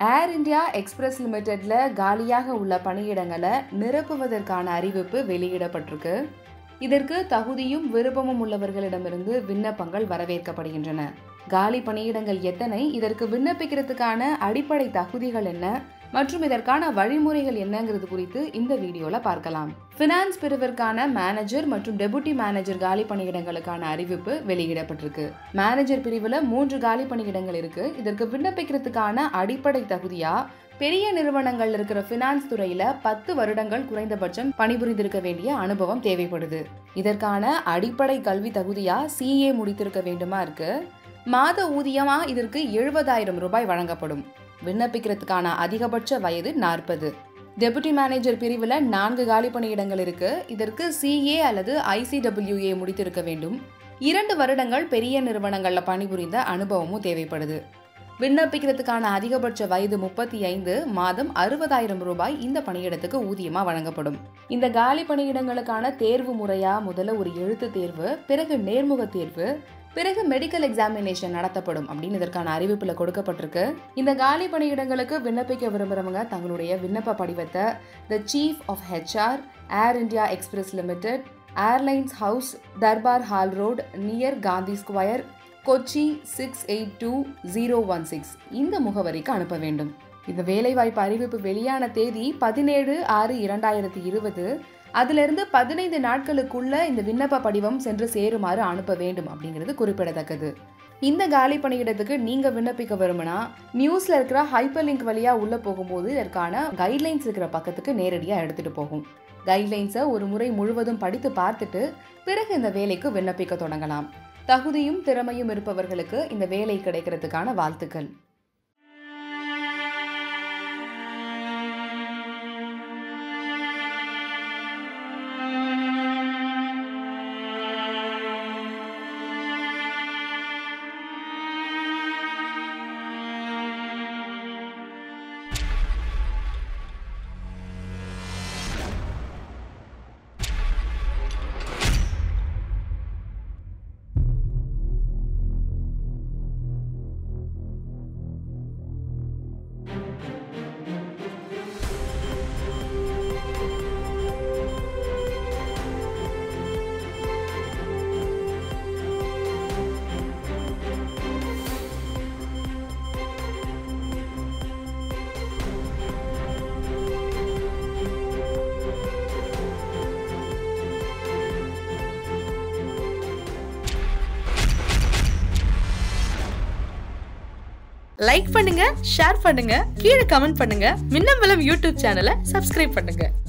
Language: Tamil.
ஏர் இந்தியா எக்ஸ்பிரஸ் லிமிடெட்ல காலியாக உள்ள பணியிடங்களை நிரப்புவதற்கான அறிவிப்பு வெளியிடப்பட்டிருக்கு இதற்கு தகுதியும் விருப்பமும் உள்ளவர்களிடமிருந்து விண்ணப்பங்கள் வரவேற்கப்படுகின்றன காலி பணியிடங்கள் எத்தனை இதற்கு விண்ணப்பிக்கிறதுக்கான அடிப்படை தகுதிகள் என்ன மற்றும் இதற்கான வழிமுறைகள் என்னங்கிறது குறித்து இந்த வீடியோல பார்க்கலாம் பினான்ஸ் பிரிவிற்கான மேனேஜர் மற்றும் டெபுட்டி மேனேஜர் காலி பணியிடங்களுக்கான அறிவிப்பு வெளியிடப்பட்டிருக்கு மேனேஜர் பிரிவுல மூன்று காலி பணியிடங்கள் இருக்கு இதற்கு விண்ணப்பிக்கிறதுக்கான அடிப்படை தகுதியா பெரிய நிறுவனங்கள் இருக்கிற பினான்ஸ் துறையில பத்து வருடங்கள் குறைந்தபட்சம் பணிபுரிந்திருக்க வேண்டிய அனுபவம் தேவைப்படுது இதற்கான அடிப்படை கல்வி தகுதியா சிஏ முடித்திருக்க வேண்டுமா இருக்கு மாத ஊதியமா இதற்கு எழுபதாயிரம் ரூபாய் வழங்கப்படும் விண்ணப்பிக்கிறதுக்கான அதிகபட்ச வயது நாற்பது டெபுட்டி மேனேஜர் பிரிவில் நான்கு காலி பணியிடங்கள் இருக்கு இதற்கு சிஏ அல்லது ஐசிடபிள்யூஏ முடித்திருக்க வேண்டும் இரண்டு வருடங்கள் பெரிய நிறுவனங்களில் பணிபுரிந்த அனுபவமும் தேவைப்படுது விண்ணப்பிக்கிறதுக்கான அதிகபட்ச வயது முப்பத்தி ஐந்து மாதம் அறுபதாயிரம் ரூபாய் இந்த பணியிடத்துக்கு ஊதியமா வழங்கப்படும் இந்த காலி பணியிடங்களுக்கான தேர்வு முறையா முதல்ல ஒரு எழுத்து தேர்வு பிறகு நேர்முக தேர்வு பிறகு மெடிக்கல் எக்ஸாமினேஷன் நடத்தப்படும் அப்படின்னு இதற்கான அறிவிப்புல கொடுக்கப்பட்டிருக்கு இந்த காலி பணியிடங்களுக்கு விண்ணப்பிக்க விரும்புறவங்க தங்களுடைய விண்ணப்ப படிவத்தை the chief of HR Air India Express limited airlines house Durbar hall road near Gandhi square Kochi six eight two zero one six இந்த முகவரிக்கு அனுப்ப வேண்டும் இந்த வேலைவாய்ப்பு அறிவிப்பு வெளியான தேதி பதினேழு ஆறு இரண்டாயிரத்தி இருபது அதிலிருந்து பதினைந்து நாட்களுக்குள்ள இந்த விண்ணப்ப படிவம் சென்று சேருமாறு அனுப்ப வேண்டும் அப்படிங்கிறது குறிப்பிடத்தக்கது இந்த காலி பணியிடத்துக்கு நீங்க விண்ணப்பிக்க விரும்பினா நியூஸ்ல இருக்கிற ஹைப்பர் லிங்க் வழியா உள்ள போகும்போது இதற்கான கைட்லைன்ஸ் இருக்கிற பக்கத்துக்கு நேரடியா எடுத்துட்டு போகும் கைட்லைன்ஸை ஒரு முறை முழுவதும் படித்து பார்த்துட்டு பிறகு இந்த வேலைக்கு விண்ணப்பிக்க தொடங்கலாம் தகுதியும் திறமையும் இருப்பவர்களுக்கு இந்த வேலை கிடைக்கிறதுக்கான வாழ்த்துக்கள் லைக் பண்ணுங்க ஷேர் பண்ணுங்க கீழே கமெண்ட் பண்ணுங்க மின்னம்பலம் யூடியூப் சேனலை சப்ஸ்கிரைப் பண்ணுங்க